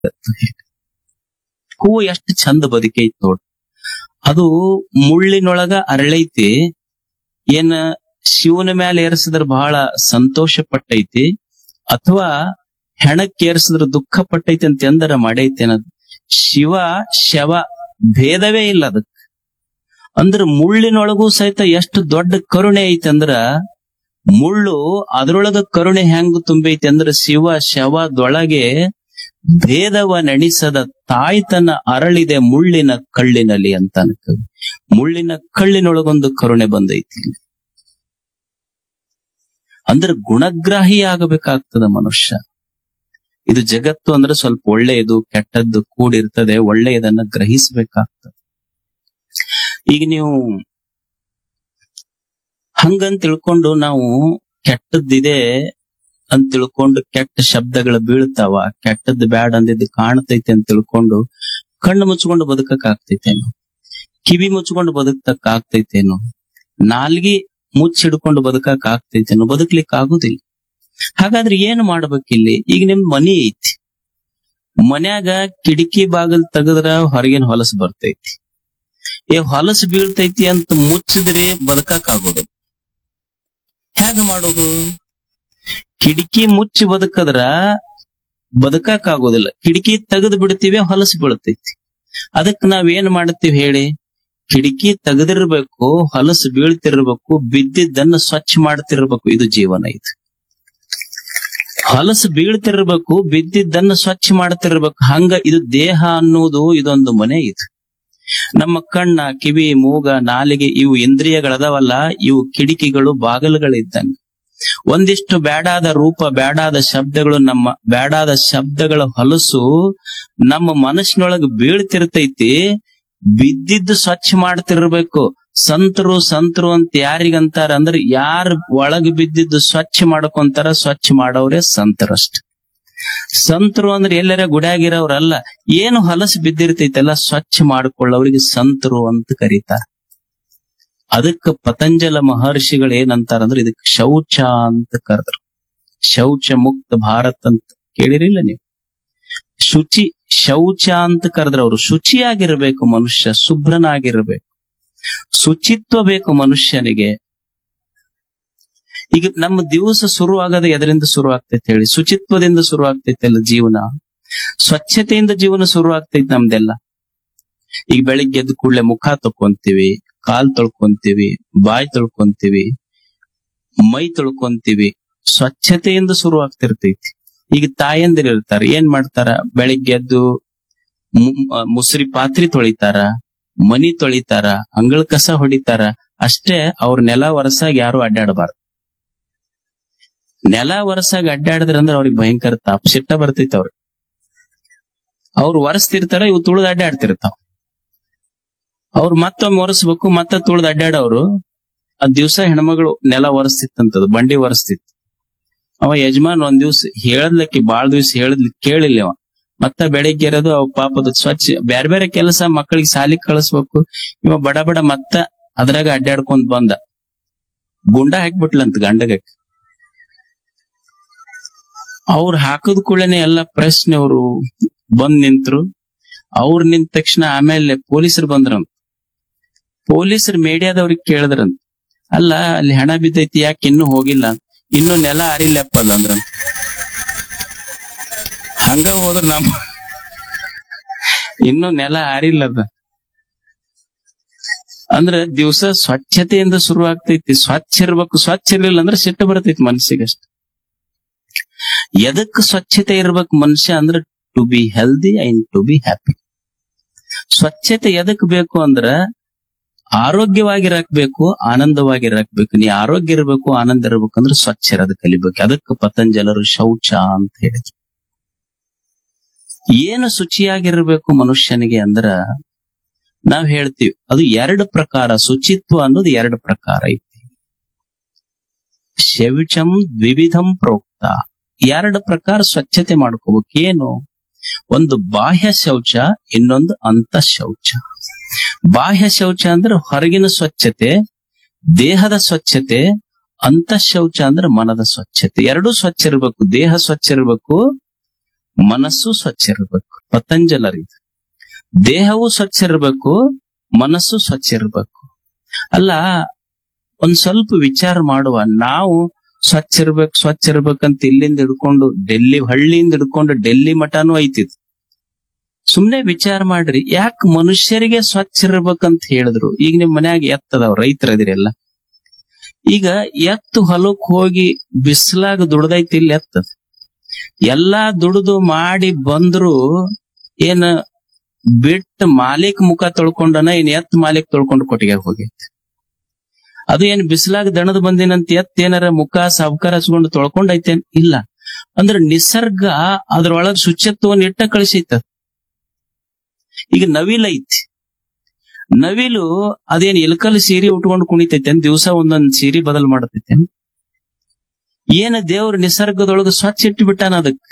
ಹೂವು ಎಷ್ಟು ಚಂದ ಬದುಕೈತಿ ನೋಡ್ ಅದು ಮುಳ್ಳಿನೊಳಗ ಅರಳೈತಿ ಏನ ಶಿವನ ಮೇಲೆ ಏರಿಸಿದ್ರ ಬಹಳ ಸಂತೋಷ ಪಟ್ಟೈತಿ ಅಥವಾ ಹೆಣಕ್ಕೆ ಏರಿಸಿದ್ರ ದುಃಖ ಪಟ್ಟೈತಿ ಅಂತ ಎಂದರ ಮಾಡೈತಿ ಅನ್ನೋದು ಶಿವ ಶವ ಭೇದವೇ ಇಲ್ಲ ಅದಕ್ಕೆ ಅಂದ್ರ ಮುಳ್ಳಿನೊಳಗೂ ಸಹಿತ ಎಷ್ಟು ದೊಡ್ಡ ಕರುಣೆ ಐತಿ ಅಂದ್ರ ಮುಳ್ಳು ಅದ್ರೊಳಗ ಕರುಣೆ ಹೆಂಗ್ ತುಂಬೈತಿ ಅಂದ್ರ ಶಿವ ಶವದೊಳಗೆ ಭೇದವ ನೆಣಿಸದ ತಾಯ್ತನ ಅರಳಿದೆ ಮುಳ್ಳಿನ ಕಳ್ಳಿನಲ್ಲಿ ಅಂತ ಕವಿ ಮುಳ್ಳಿನ ಕಳ್ಳಿನೊಳಗೊಂದು ಕರುಣೆ ಬಂದೈತಿ ಅಂದ್ರೆ ಗುಣಗ್ರಾಹಿ ಆಗಬೇಕಾಗ್ತದ ಮನುಷ್ಯ ಇದು ಜಗತ್ತು ಅಂದ್ರೆ ಸ್ವಲ್ಪ ಒಳ್ಳೆಯದು ಕೆಟ್ಟದ್ದು ಕೂಡಿರ್ತದೆ ಒಳ್ಳೆಯದನ್ನ ಗ್ರಹಿಸಬೇಕಾಗ್ತದೆ ಈಗ ನೀವು ಹಂಗಂತ ತಿಳ್ಕೊಂಡು ನಾವು ಕೆಟ್ಟದ್ದಿದೆ ಅಂತ ತಿಳ್ಕೊಂಡು ಕೆಟ್ಟ ಶಬ್ದಗಳು ಬೀಳ್ತಾವ ಕೆಟ್ಟದ್ದು ಬ್ಯಾಡ್ ಅಂದಿದ್ದು ಕಾಣ್ತೈತೆ ಅಂತ ತಿಳ್ಕೊಂಡು ಕಣ್ಣು ಮುಚ್ಕೊಂಡು ಬದುಕಕ್ ಆಗ್ತೈತೇನು ಕಿವಿ ಮುಚ್ಕೊಂಡು ಬದುಕಕ್ ಆಗ್ತೈತೇನು ನಾಲ್ಗಿ ಮುಚ್ಚಿಡ್ಕೊಂಡು ಬದುಕಕ್ ಆಗ್ತೈತೇನು ಬದುಕ್ಲಿಕ್ ಆಗುದಿಲ್ಲ ಹಾಗಾದ್ರೆ ಏನ್ ಮಾಡ್ಬೇಕಿಲ್ಲಿ ಈಗ ನಿಮ್ ಮನಿ ಐತಿ ಮನ್ಯಾಗ ಕಿಟಕಿ ಬಾಗಿಲ್ ತೆಗದ್ರ ಹೊರಗಿನ ಹೊಲಸು ಬರ್ತೈತಿ ಏ ಹೊಲಸು ಬೀಳ್ತೈತಿ ಅಂತ ಮುಚ್ಚಿದ್ರೆ ಬದುಕಕ್ ಆಗೋದು ಹೇಗ ಮಾಡೋದು ಕಿಟಕಿ ಮುಚ್ಚಿ ಬದುಕದ್ರ ಬದುಕಕ್ ಆಗೋದಿಲ್ಲ ಕಿಟಕಿ ತೆಗೆದು ಬಿಡ್ತೀವಿ ಹೊಲಸು ಬೀಳ್ತೈತಿ ಅದಕ್ ನಾವ್ ಏನ್ ಮಾಡ್ತೀವಿ ಹೇಳಿ ಕಿಟಕಿ ತೆಗೆದಿರ್ಬೇಕು ಹೊಲಸು ಬೀಳ್ತಿರ್ಬೇಕು ಬಿದ್ದಿದ್ದನ್ನ ಸ್ವಚ್ಛ ಮಾಡ್ತಿರ್ಬೇಕು ಇದು ಜೀವನ ಇದು ಹೊಲಸು ಬೀಳ್ತಿರ್ಬೇಕು ಬಿದ್ದಿದ್ದನ್ನ ಸ್ವಚ್ಛ ಮಾಡ್ತಿರ್ಬೇಕು ಹಂಗ ಇದು ದೇಹ ಅನ್ನೋದು ಇದೊಂದು ಮನೆ ಇದು ನಮ್ಮ ಕಣ್ಣ ಕಿವಿ ಮೂಗ ನಾಲಿಗೆ ಇವು ಇಂದ್ರಿಯಗಳದಾವಲ್ಲ ಇವು ಕಿಟಕಿಗಳು ಬಾಗಿಲುಗಳಿದ್ದಂಗ ಒಂದಿಷ್ಟು ಬ್ಯಾಡಾದ ರೂಪ ಬ್ಯಾಡಾದ ಶಬ್ದಗಳು ನಮ್ಮ ಬ್ಯಾಡಾದ ಶಬ್ದಗಳ ಹೊಲಸು ನಮ್ಮ ಮನಸ್ಸಿನೊಳಗ ಬೀಳ್ತಿರ್ತೈತಿ ಬಿದ್ದಿದ್ದು ಸ್ವಚ್ಛ ಮಾಡ್ತಿರ್ಬೇಕು ಸಂತರು ಸಂತರು ಅಂತ ಯಾರಿಗಂತಾರ ಅಂದ್ರೆ ಯಾರ ಒಳಗ್ ಬಿದ್ದಿದ್ದು ಸ್ವಚ್ಛ ಮಾಡ್ಕೊಂತಾರ ಸ್ವಚ್ಛ ಮಾಡೋರೇ ಸಂತರಷ್ಟ ಸಂತರು ಅಂದ್ರೆ ಎಲ್ಲರ ಗುಡ್ಯಾಗಿರೋರಲ್ಲ ಏನು ಹೊಲಸು ಬಿದ್ದಿರ್ತೈತಲ್ಲ ಸ್ವಚ್ಛ ಮಾಡ್ಕೊಳ್ಳೋರಿಗೆ ಸಂತರು ಅಂತ ಕರೀತಾರ ಅದಕ್ಕ ಪತಂಜಲ ಮಹರ್ಷಿಗಳು ಏನಂತಾರ ಅಂದ್ರೆ ಇದಕ್ಕೆ ಶೌಚ ಅಂತ ಕರೆದ್ರು ಶೌಚ ಮುಕ್ತ ಭಾರತ್ ಅಂತ ಕೇಳಿರಿಲ್ಲ ನೀವು ಶುಚಿ ಶೌಚ ಅಂತ ಕರೆದ್ರ ಅವರು ಶುಚಿಯಾಗಿರ್ಬೇಕು ಮನುಷ್ಯ ಶುಭ್ರನಾಗಿರ್ಬೇಕು ಶುಚಿತ್ವ ಬೇಕು ಮನುಷ್ಯನಿಗೆ ಈಗ ನಮ್ಮ ದಿವಸ ಶುರು ಆಗದ ಎದರಿಂದ ಶುರು ಆಗ್ತೈತೆ ಹೇಳಿ ಶುಚಿತ್ವದಿಂದ ಶುರು ಆಗ್ತೈತೆ ಅಲ್ಲ ಜೀವನ ಸ್ವಚ್ಛತೆಯಿಂದ ಜೀವನ ಶುರು ಆಗ್ತೈತೆ ನಮ್ದೆಲ್ಲ ಈಗ ಬೆಳಿಗ್ಗೆ ಎದ್ದ ಕೂಡಲೇ ಮುಖ ತೊಕೊಂತೀವಿ ಕಾಲ್ ತೊಳ್ಕೊಂತೀವಿ ಬಾಯಿ ತೊಳ್ಕೊಂತೀವಿ ಮೈ ತೊಳ್ಕೊಂತೀವಿ ಸ್ವಚ್ಛತೆಯಿಂದ ಶುರು ಆಗ್ತಿರ್ತೈತಿ ಈಗ ತಾಯಂದಿರು ಇರ್ತಾರ ಏನ್ ಮಾಡ್ತಾರ ಬೆಳಿಗ್ಗೆ ಎದ್ದು ಮು- ಆ, ಮುಸ್ರಿ ಪಾತ್ರಿ ತೊಳಿತಾರ ಮನಿ ತೊಳಿತಾರ ಅಂಗಳ ಕಸ ಹೊಡಿತಾರ ಅಷ್ಟೇ ಅವ್ರ ನೆಲ ಒರಸಾಗಿ ಯಾರು ಅಡ್ಡಾಡಬಾರ್ದು ನೆಲ ಒರಸಾಗಿ ಅಡ್ಡಾಡಿದ್ರ ಅಂದ್ರೆ ಅವ್ರಿಗೆ ಭಯಂಕರ ತಾಪ ಸಿಟ್ಟ ಬರ್ತೈತಿ ಅವ್ರಿಗೆ ಅವ್ರು ಒರೆಸ್ತಿರ್ತಾರ ಇವು ತುಳಿದು ಅಡ್ಡಾಡ್ತಿರ್ತಾವ ಅವ್ರು ಮತ್ತೊಮ್ಮೆ ಒರೆಸ್ಬೇಕು ಮತ್ತೆ ತುಳಿದು ಅಡ್ಡಾಡೋರು ಆ ದಿವ್ಸ ಹೆಣ್ಮಗಳು ನೆಲ ಒರೆಸ್ತಿತ್ತಂತದು ಬಂಡಿ ಒರೆಸ್ತಿತ್ತು ಅವ ಯಜಮಾನ್ ಒಂದ್ ದಿವ್ಸ ಹೇಳದ್ಲಕ್ಕೆ ಬಾಳ್ ದಿವ್ಸ ಹೇಳದ್ಲಿ ಕೇಳಿಲ್ಲ ಅವ ಮತ್ತ ಬೆಳಿಗ್ಗೆ ಇರೋದು ಅವ್ ಪಾಪದ ಸ್ವಚ್ಛ ಬ್ಯಾರೆ ಬೇರೆ ಕೆಲಸ ಮಕ್ಕಳಿಗೆ ಸಾಲಿಗೆ ಕಳಿಸ್ಬೇಕು ಇವ ಬಡ ಬಡ ಮತ್ತ ಅದ್ರಾಗ ಅಡ್ಡಾಡ್ಕೊಂಡ್ ಬಂದ ಗುಂಡ ಹಾಕ್ಬಿಟ್ಲಂತ ಗಂಡಗ ಅವ್ರು ಹಾಕದ ಕೂಡಲೇ ಎಲ್ಲ ಪ್ರಶ್ನೆಯವರು ಬಂದ್ ನಿಂತ್ರು ಅವ್ರು ನಿಂತ ತಕ್ಷಣ ಆಮೇಲೆ ಪೊಲೀಸರು ಬಂದ್ರಂತ ಪೊಲೀಸರು ಮೀಡಿಯಾದವ್ರಿಗೆ ಕೇಳಿದ್ರಂತ ಅಲ್ಲ ಅಲ್ಲಿ ಹೆಣ ಬಿದ್ದೈತಿ ಯಾಕೆ ಇನ್ನೂ ಹೋಗಿಲ್ಲ ಇನ್ನು ನೆಲ ಅರಿಲ್ಲಪ್ಪ ಅಂದ್ರ ಹಂಗ ಹೋದ್ರ ನಮ್ ಇನ್ನು ನೆಲ ಆರಿಲ್ಲದ ಅಂದ್ರ ದಿವಸ ಸ್ವಚ್ಛತೆಯಿಂದ ಶುರು ಆಗ್ತೈತಿ ಸ್ವಚ್ಛ ಇರ್ಬೇಕು ಸ್ವಚ್ಛ ಇರ್ಲಿಲ್ಲ ಅಂದ್ರೆ ಸಿಟ್ಟು ಬರ್ತೈತಿ ಮನಸ್ಸಿಗಷ್ಟ ಎದಕ್ ಸ್ವಚ್ಛತೆ ಇರ್ಬೇಕು ಮನುಷ್ಯ ಅಂದ್ರೆ to be healthy and to be happy ಸ್ವಚ್ಛತೆ ಎದಕ್ ಬೇಕು ಅಂದ್ರ ಆರೋಗ್ಯವಾಗಿರಕ್ ಬೇಕು ಆನಂದವಾಗಿರಕ್ ಬೇಕು ನೀ ಆರೋಗ್ಯ ಇರಬೇಕು ಆನಂದ ಇರಬೇಕು ಅಂದ್ರೆ ಸ್ವಚ್ಛ ಇರೋದು ಕಲಿಬೇಕು ಅದಕ್ಕೆ ಪತಂಜಲರು ಶೌಚ ಅಂತ ಹೇಳಿದ್ರು ಏನು ಶುಚಿಯಾಗಿರ್ಬೇಕು ಮನುಷ್ಯನಿಗೆ ಅಂದ್ರ ನಾವ್ ಹೇಳ್ತೀವಿ ಅದು ಎರಡು ಪ್ರಕಾರ ಶುಚಿತ್ವ ಅನ್ನೋದು ಎರಡು ಪ್ರಕಾರ ಐತಿ ಶೌಚಂ ದ್ವಿವಿಧಂ ಪ್ರೋಕ್ತ ಎರಡು ಪ್ರಕಾರ ಸ್ವಚ್ಛತೆ ಮಾಡ್ಕೋಬೇಕು ಏನು ಒಂದು ಬಾಹ್ಯ ಶೌಚ ಇನ್ನೊಂದು ಅಂತ ಶೌಚ ಬಾಹ್ಯ ಶೌಚ ಅಂದ್ರೆ ಹೊರಗಿನ ಸ್ವಚ್ಛತೆ ದೇಹದ ಸ್ವಚ್ಛತೆ ಅಂತ ಶೌಚ ಅಂದ್ರೆ ಮನದ ಸ್ವಚ್ಛತೆ ಎರಡೂ ಸ್ವಚ್ಛ ಇರಬೇಕು ದೇಹ ಸ್ವಚ್ಛ ಇರಬೇಕು ಮನಸ್ಸು ಸ್ವಚ್ಛ ಇರಬೇಕು ಪತಂಜಲರಿದು ದೇಹವು ಸ್ವಚ್ಛ ಇರಬೇಕು ಮನಸ್ಸು ಸ್ವಚ್ಛ ಇರಬೇಕು ಅಲ್ಲ ಒಂದ್ ಸ್ವಲ್ಪ ವಿಚಾರ ಮಾಡುವ ನಾವು ಸ್ವಚ್ಛ ಇರ್ಬೇಕು ಸ್ವಚ್ಛ ಇರ್ಬೇಕಂತ ಇಲ್ಲಿಂದ ಹಿಡ್ಕೊಂಡು ಡೆಲ್ಲಿ ಹಳ್ಳಿಯಿಂದ ಹಿಡ್ಕೊಂಡು ಡೆಲ್ಲಿ ಮಠನೂ ಐತಿದ್ ಸುಮ್ನೆ ವಿಚಾರ ಮಾಡ್ರಿ ಯಾಕೆ ಮನುಷ್ಯರಿಗೆ ಸ್ವಚ್ಛ ಇರ್ಬೇಕಂತ ಹೇಳಿದ್ರು ಈಗ ನಿಮ್ ಮನ್ಯಾಗ ಎತ್ತದವ್ ರೈತರದಿರೆಲ್ಲ ಈಗ ಎತ್ತು ಹೊಲಕ್ ಹೋಗಿ ಬಿಸಿಲಾಗ ದುಡ್ದೈತಿ ಇಲ್ಲಿ ಎತ್ತದ ಎಲ್ಲಾ ದುಡ್ದು ಮಾಡಿ ಬಂದ್ರು ಏನ್ ಬಿಟ್ಟು ಮಾಲೀಕ್ ಮುಖ ತೊಳ್ಕೊಂಡನ ಏನ್ ಎತ್ ಮಾಲೀಕ್ ತೊಳ್ಕೊಂಡು ಕೊಟ್ಟಿಗೆ ಹೋಗೈತಿ ಅದು ಏನ್ ಬಿಸಿಲಾಗ ದಣದ್ ಬಂದಿನಂತ ಎತ್ ಏನಾರ ಮುಖ ಸಾವ್ಕಾರ ಹಚ್ಕೊಂಡು ತೊಳ್ಕೊಂಡೈತೇನ್ ಇಲ್ಲ ಅಂದ್ರ ನಿಸರ್ಗ ಅದ್ರೊಳಗ್ ಶುಚಿತ್ವವನ್ನು ಇಟ್ಟ ಕಳಿಸೈತ ಈಗ ನವಿಲ್ ಐತಿ ನವಿಲು ಅದೇನ್ ಇಲ್ಕಲ್ ಸೀರೆ ಉಟ್ಕೊಂಡು ಕುಣಿತೈತೇನ್ ದಿವಸ ಒಂದೊಂದ್ ಸೀರೆ ಬದಲ್ ಮಾಡತೈತೇನ್ ಏನ ದೇವ್ರ ನಿಸರ್ಗದೊಳಗ ಸ್ವಚ್ಛ ಇಟ್ಟು ಬಿಟ್ಟಾನ ಅದಕ್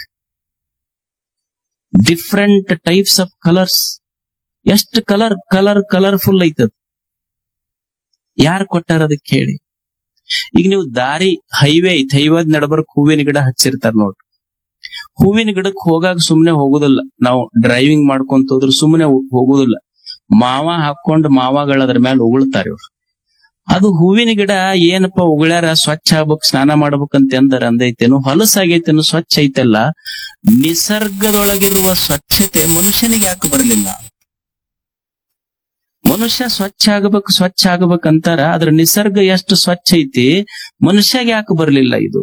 ಡಿಫ್ರೆಂಟ್ ಟೈಪ್ಸ್ ಆಫ್ ಕಲರ್ಸ್ ಎಷ್ಟು ಕಲರ್ ಕಲರ್ ಕಲರ್ಫುಲ್ ಐತದ ಯಾರು ಕೊಟ್ಟಾರ ಅದಕ್ಕೆ ಹೇಳಿ ಈಗ ನೀವು ದಾರಿ ಹೈವೇ ಐತಿ ಹೈವೇದ್ ನಡಬರ್ಕ್ ಹೂವಿನ ಗಿಡ ಹಚ್ಚಿರ್ತಾರ ನೋಡ್ರಿ ಹೂವಿನ ಗಿಡಕ್ ಹೋಗಾಗ ಸುಮ್ನೆ ಹೋಗುದಿಲ್ಲ ನಾವು ಡ್ರೈವಿಂಗ್ ಮಾಡ್ಕೊಂತ ಹೋದ್ರು ಸುಮ್ನೆ ಹೋಗುದಿಲ್ಲ ಮಾವ ಹಾಕೊಂಡ್ ಮಾವಗಳ ಅದ್ರ ಮೇಲೆ ಉಗುಳ್ತಾರೆ ಇವ್ರು ಅದು ಹೂವಿನ ಗಿಡ ಏನಪ್ಪ ಉಗುಳ್ಯಾರ ಸ್ವಚ್ಛ ಆಗ್ಬೇಕು ಸ್ನಾನ ಮಾಡ್ಬೇಕಂತ ಎಂದರ ಅಂದೈತೇನು ಹೊಲಸಾಗೈತೇನು ಸ್ವಚ್ಛ ಐತಲ್ಲ ನಿಸರ್ಗದೊಳಗಿರುವ ಸ್ವಚ್ಛತೆ ಮನುಷ್ಯನಿಗೆ ಯಾಕೆ ಬರಲಿಲ್ಲ ಮನುಷ್ಯ ಸ್ವಚ್ಛ ಆಗಬೇಕು ಸ್ವಚ್ಛ ಆಗ್ಬೇಕಂತಾರ ಅದ್ರ ನಿಸರ್ಗ ಎಷ್ಟು ಸ್ವಚ್ಛ ಐತಿ ಮನುಷ್ಯಗೆ ಯಾಕೆ ಬರಲಿಲ್ಲ ಇದು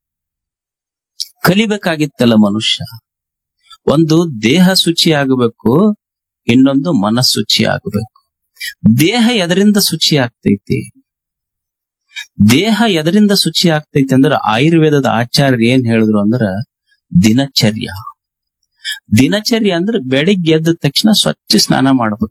ಕಲಿಬೇಕಾಗಿತ್ತಲ್ಲ ಮನುಷ್ಯ ಒಂದು ದೇಹ ಶುಚಿ ಆಗಬೇಕು ಇನ್ನೊಂದು ಮನಸ್ಸುಚಿ ಆಗಬೇಕು ದೇಹ ಎದರಿಂದ ಶುಚಿ ಆಗ್ತೈತಿ ದೇಹ ಎದರಿಂದ ಶುಚಿ ಆಗ್ತೈತಿ ಅಂದ್ರೆ ಆಯುರ್ವೇದದ ಆಚಾರ್ಯ ಏನ್ ಹೇಳಿದ್ರು ಅಂದ್ರ ದಿನಚರ್ಯ ದಿನಚರ್ಯ ಅಂದ್ರೆ ಬೆಳಿಗ್ಗೆ ಎದ್ದ ತಕ್ಷಣ ಸ್ವಚ್ಛ ಸ್ನಾನ ಮಾಡ್ಬೇಕು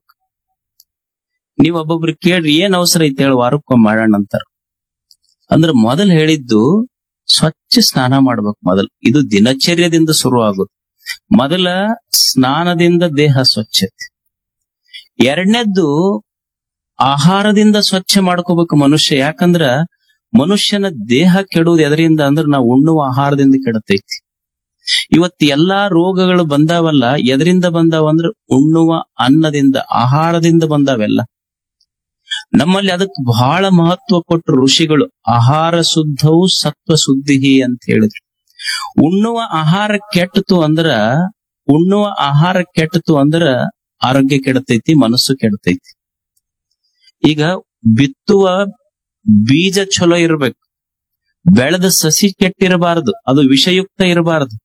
ನೀವ್ ಒಬ್ಬೊಬ್ರು ಕೇಳ್ರಿ ಏನ್ ಅವಸರ ಐತಿ ಹೇಳಿ ವಾರಕ್ಕೊಮ್ಮೆ ಮಾಡೋಣ ಅಂತಾರ ಅಂದ್ರೆ ಮೊದಲ್ ಹೇಳಿದ್ದು ಸ್ವಚ್ಛ ಸ್ನಾನ ಮಾಡ್ಬೇಕು ಮೊದಲು ಇದು ದಿನಚರ್ಯದಿಂದ ಶುರು ಆಗುತ್ತೆ ಮೊದಲ ಸ್ನಾನದಿಂದ ದೇಹ ಸ್ವಚ್ಛತೆ ಎರಡನೇದ್ದು ಆಹಾರದಿಂದ ಸ್ವಚ್ಛ ಮಾಡ್ಕೋಬೇಕು ಮನುಷ್ಯ ಯಾಕಂದ್ರ ಮನುಷ್ಯನ ದೇಹ ಕೆಡುವುದು ಎದರಿಂದ ಅಂದ್ರೆ ನಾವು ಉಣ್ಣುವ ಆಹಾರದಿಂದ ಕೆಡತೈತಿ ಇವತ್ತು ಎಲ್ಲಾ ರೋಗಗಳು ಬಂದಾವಲ್ಲ ಎದರಿಂದ ಬಂದಾವ ಅಂದ್ರೆ ಉಣ್ಣುವ ಅನ್ನದಿಂದ ಆಹಾರದಿಂದ ಬಂದಾವೆಲ್ಲ ನಮ್ಮಲ್ಲಿ ಅದಕ್ಕೆ ಬಹಳ ಮಹತ್ವ ಕೊಟ್ಟರು ಋಷಿಗಳು ಆಹಾರ ಶುದ್ಧವು ಸತ್ವ ಶುದ್ಧಿ ಅಂತ ಹೇಳಿದ್ರು ಉಣ್ಣುವ ಆಹಾರ ಕೆಟ್ಟತು ಅಂದ್ರ ಉಣ್ಣುವ ಆಹಾರ ಕೆಟ್ಟತು ಅಂದ್ರ ಆರೋಗ್ಯ ಕೆಡತೈತಿ ಮನಸ್ಸು ಕೆಡತೈತಿ ಈಗ ಬಿತ್ತುವ ಬೀಜ ಚಲೋ ಇರ್ಬೇಕು ಬೆಳೆದ ಸಸಿ ಕೆಟ್ಟಿರಬಾರದು ಅದು ವಿಷಯುಕ್ತ ಇರಬಾರದು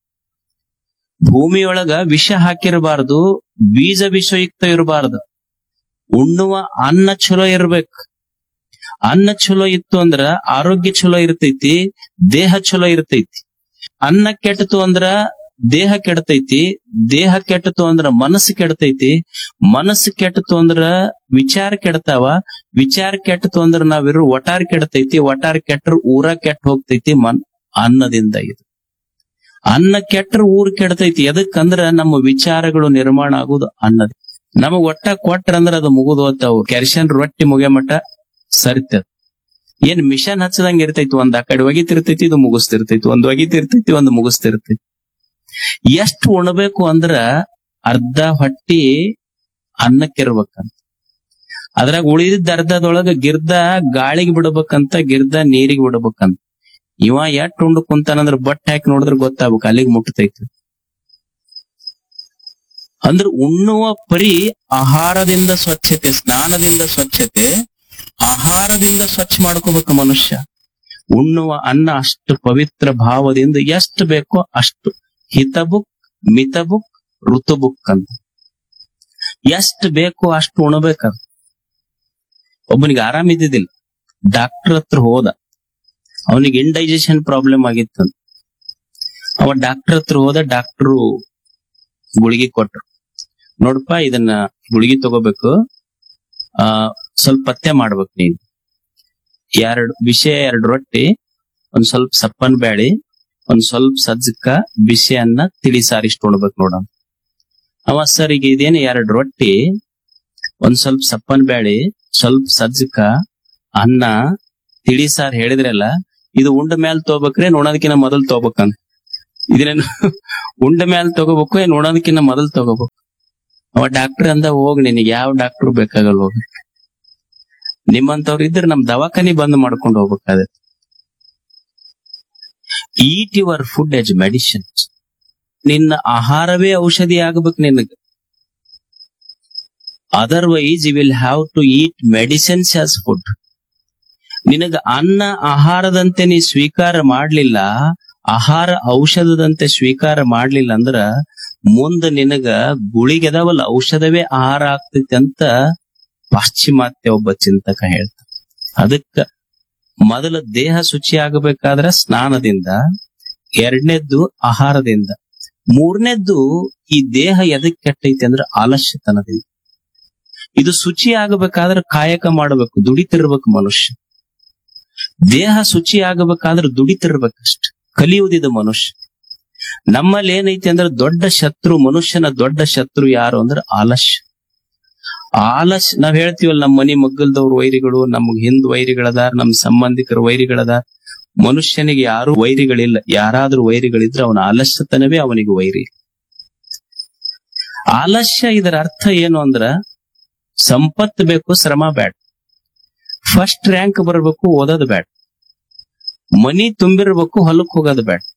ಭೂಮಿಯೊಳಗ ವಿಷ ಹಾಕಿರಬಾರದು ಬೀಜ ವಿಷಯುಕ್ತ ಇರಬಾರದು ಉಣ್ಣುವ ಅನ್ನ ಚಲೋ ಇರ್ಬೇಕು ಅನ್ನ ಚಲೋ ಇತ್ತು ಅಂದ್ರ ಆರೋಗ್ಯ ಚಲೋ ಇರ್ತೈತಿ ದೇಹ ಚಲೋ ಇರ್ತೈತಿ ಅನ್ನ ಕೆಟ್ಟತು ಅಂದ್ರ ದೇಹ ಕೆಡತೈತಿ ದೇಹ ಕೆಟ್ಟತು ಅಂದ್ರ ಮನಸ್ಸು ಕೆಡತೈತಿ ಮನಸ್ಸು ಕೆಟ್ಟತು ಅಂದ್ರ ವಿಚಾರ ಕೆಡತಾವ ವಿಚಾರ ಕೆಟ್ಟತು ಅಂದ್ರ ನಾವಿರೋ ಒಟಾರ್ ಕೆಡತೈತಿ ಒಟಾರ್ ಕೆಟ್ರ ಊರ ಕೆಟ್ಟ ಹೋಗ್ತೈತಿ ಮನ್ ಅನ್ನದಿಂದ ಇದು ಅನ್ನ ಕೆಟ್ರ ಊರ್ ಕೆಡತೈತಿ ಎದಕ್ಕಂದ್ರ ನಮ್ಮ ವಿಚಾರಗಳು ನಿರ್ಮಾಣ ಆಗುದು ಅನ್ನದ ನಮಗ್ ಒಟ್ಟ ಕೊಟ್ರ ಅಂದ್ರ ಅದು ಮುಗುದು ಹೋಗ್ತಾವು ಕ್ಯಾಲ್ಸಿಯನ್ ರೊಟ್ಟಿ ಮುಗಿಯ ಮಟ್ಟ ಸರಿತದ ಏನ್ ಮಿಷನ್ ಹಚ್ಚದಂಗ ಇರ್ತೈತಿ ಒಂದ್ ಆ ಕಡೆ ಒಗಿತಿರ್ತೈತಿ ಇದು ಮುಗಿಸ್ತಿರ್ತೈತಿ ಒಂದ್ ಒಗಿತಿರ್ತೈತಿ ಒಂದ್ ಮುಗಿಸ್ತಿರ್ತೈತಿ ಎಷ್ಟ್ ಉಣ್ಬೇಕು ಅಂದ್ರ ಅರ್ಧ ಹೊಟ್ಟಿ ಅನ್ನಕ್ಕಿರ್ಬೇಕಂತ ಅದ್ರಾಗ ಉಳಿದಿದ್ದ ಅರ್ಧದೊಳಗ ಗಿರ್ದ ಗಾಳಿಗೆ ಬಿಡ್ಬೇಕಂತ ಗಿರ್ದ ನೀರಿಗೆ ಬಿಡ್ಬೇಕಂತ ಇವ ಎಷ್ಟ್ ಉಂಡು ಕುಂತಾನಂದ್ರ ಬಟ್ ಹಾಕಿ ನೋಡಿದ್ರ ಗೊತ್ತಾಗ್ಬೇಕು ಅಲ್ಲಿಗೆ ಮುಟ್ಟತೈತಿ ಅಂದ್ರ ಉಣ್ಣುವ ಪರಿ ಆಹಾರದಿಂದ ಸ್ವಚ್ಛತೆ ಸ್ನಾನದಿಂದ ಸ್ವಚ್ಛತೆ ಆಹಾರದಿಂದ ಸ್ವಚ್ಛ ಮಾಡ್ಕೋಬೇಕು ಮನುಷ್ಯ ಉಣ್ಣುವ ಅನ್ನ ಅಷ್ಟು ಪವಿತ್ರ ಭಾವದಿಂದ ಎಷ್ಟು ಬೇಕೋ ಅಷ್ಟು ಹಿತಬುಕ್ ಮಿತಬುಕ್ ಋತುಬುಕ್ ಅಂತ ಎಷ್ಟು ಬೇಕೋ ಅಷ್ಟು ಉಣಬೇಕದು ಒಬ್ಬನಿಗೆ ಆರಾಮ ಇದ್ದಿದ್ದಿಲ್ಲ ಡಾಕ್ಟರ್ ಹತ್ರ ಹೋದ ಅವನಿಗೆ ಇಂಡೈಜೆಷನ್ ಪ್ರಾಬ್ಲಮ್ ಆಗಿತ್ತಂತ ಅವ ಡಾಕ್ಟರ್ ಹತ್ರ ಹೋದ ಡಾಕ್ಟರು ಗುಳಿಗೆ ಕೊಟ್ರು ನೋಡಪ್ಪ ಇದನ್ನ ಗುಳಿಗೆ ತಗೋಬೇಕು ಆ ಸ್ವಲ್ಪ ಪಥ್ಯ ಮಾಡ್ಬೇಕು ನೀನು ಎರಡು ವಿಷಯ ಎರಡು ರೊಟ್ಟಿ ಒಂದ್ ಸ್ವಲ್ಪ ಸಪ್ಪನ್ ಬ್ಯಾಳಿ ಒಂದ್ ಸ್ವಲ್ಪ ಸಜ್ಜಕ ಬಿಸಿ ಅನ್ನ ತಿಳಿ ಸಾರು ಇಷ್ಟು ಉಣ್ಬೇಕು ನೋಡ ಅವ ಸರ್ ಈಗ ಇದೇನು ಎರಡು ರೊಟ್ಟಿ ಒಂದ್ ಸ್ವಲ್ಪ ಸಪ್ಪನ್ ಬ್ಯಾಳಿ ಸ್ವಲ್ಪ ಸಜ್ಜಕ ಅನ್ನ ತಿಳಿ ಸಾರ್ ಹೇಳಿದ್ರಲ್ಲ ಇದು ಉಂಡ ಮೇಲೆ ತಗೋಬೇಕ್ರೆ ನೋಡೋದಕ್ಕಿಂತ ಮೊದಲು ತಗೋಬೇಕಂತ ಇದನ್ನೇನು ಉಂಡ ಮೇಲೆ ತಗೋಬೇಕು ಏನ್ ಉಣೋದಕ್ಕಿಂತ ಮೊದಲು ತಗೋಬೇಕು ಅವ ಡಾಕ್ಟರ್ ಅಂದ ಹೋಗ್ ನಿನಗೆ ಯಾವ ಡಾಕ್ಟರ್ ಬೇಕಾಗಲ್ಲ ಹೋಗ ನಿಮ್ಮಂತವ್ರು ಇದ್ರೆ ನಮ್ ದವಾಖಾನಿ ಬಂದ್ ಮಾಡ್ಕೊಂಡು ಹೋಗ್ಬೇಕಾಗತ್ತೆ eat your food as medicine ನಿನ್ನ ಆಹಾರವೇ ಔಷಧಿ ಆಗ್ಬೇಕು ನಿನಗೆ otherwise you will have to eat medicines as food ನಿನಗ ಅನ್ನ ಆಹಾರದಂತೆ ನೀ ಸ್ವೀಕಾರ ಮಾಡ್ಲಿಲ್ಲ ಆಹಾರ ಔಷಧದಂತೆ ಸ್ವೀಕಾರ ಮಾಡ್ಲಿಲ್ಲ ಅಂದ್ರ ಮುಂದ ನಿನಗ ಗುಳಿಗೆದವಲ್ಲ ಔಷಧವೇ ಆಹಾರ ಆಗ್ತೈತಿ ಅಂತ ಪಾಶ್ಚಿಮಾತ್ಯ ಒಬ್ಬ ಚಿಂತಕ ಹೇಳ್ತ ಅದಕ್ಕ ಮೊದಲ ದೇಹ ಶುಚಿ ಆಗಬೇಕಾದ್ರ ಸ್ನಾನದಿಂದ ಎರಡನೇದ್ದು ಆಹಾರದಿಂದ ಮೂರನೇದ್ದು ಈ ದೇಹ ಎದಕ್ ಕೆಟ್ಟೈತಿ ಅಂದ್ರೆ ಆಲಸ್ಯತನದಿಂದ ಇದು ಶುಚಿ ಆಗಬೇಕಾದ್ರೆ ಕಾಯಕ ಮಾಡಬೇಕು ದುಡಿತಿರ್ಬೇಕು ಮನುಷ್ಯ ದೇಹ ಶುಚಿ ಆಗಬೇಕಾದ್ರೆ ದುಡಿತಿರ್ಬೇಕಷ್ಟ ಕಲಿಯುವುದಿದು ಮನುಷ್ಯ ನಮ್ಮಲ್ಲಿ ಏನೈತಿ ಅಂದ್ರೆ ದೊಡ್ಡ ಶತ್ರು ಮನುಷ್ಯನ ದೊಡ್ಡ ಶತ್ರು ಯಾರು ಅಂದ್ರೆ ಆಲಸ್ಯ ಆಲಸ್ ನಾವ್ ಹೇಳ್ತೀವಲ್ಲ ನಮ್ಮ ಮನಿ ಮಗ್ಗಲ್ದವ್ರ ವೈರಿಗಳು ನಮ್ಗ್ ಹಿಂದ್ ವೈರಿಗಳದಾರ ನಮ್ ಸಂಬಂಧಿಕರ ವೈರಿಗಳದಾರ ಮನುಷ್ಯನಿಗೆ ಯಾರು ವೈರಿಗಳಿಲ್ಲ ಯಾರಾದ್ರೂ ವೈರಿಗಳಿದ್ರೆ ಅವನ ಆಲಸ್ಯತನವೇ ಅವನಿಗೆ ವೈರಿ ಆಲಸ್ಯ ಇದರ ಅರ್ಥ ಏನು ಅಂದ್ರ ಸಂಪತ್ ಬೇಕು ಶ್ರಮ ಬ್ಯಾಡ ಫಸ್ಟ್ ರ್ಯಾಂಕ್ ಬರ್ಬೇಕು ಓದೋದ್ ಬ್ಯಾಡ ಮನಿ ತುಂಬಿರ್ಬೇಕು ಹೊಲಕ್ ಹೋಗೋದ್ ಬ್ಯಾಡ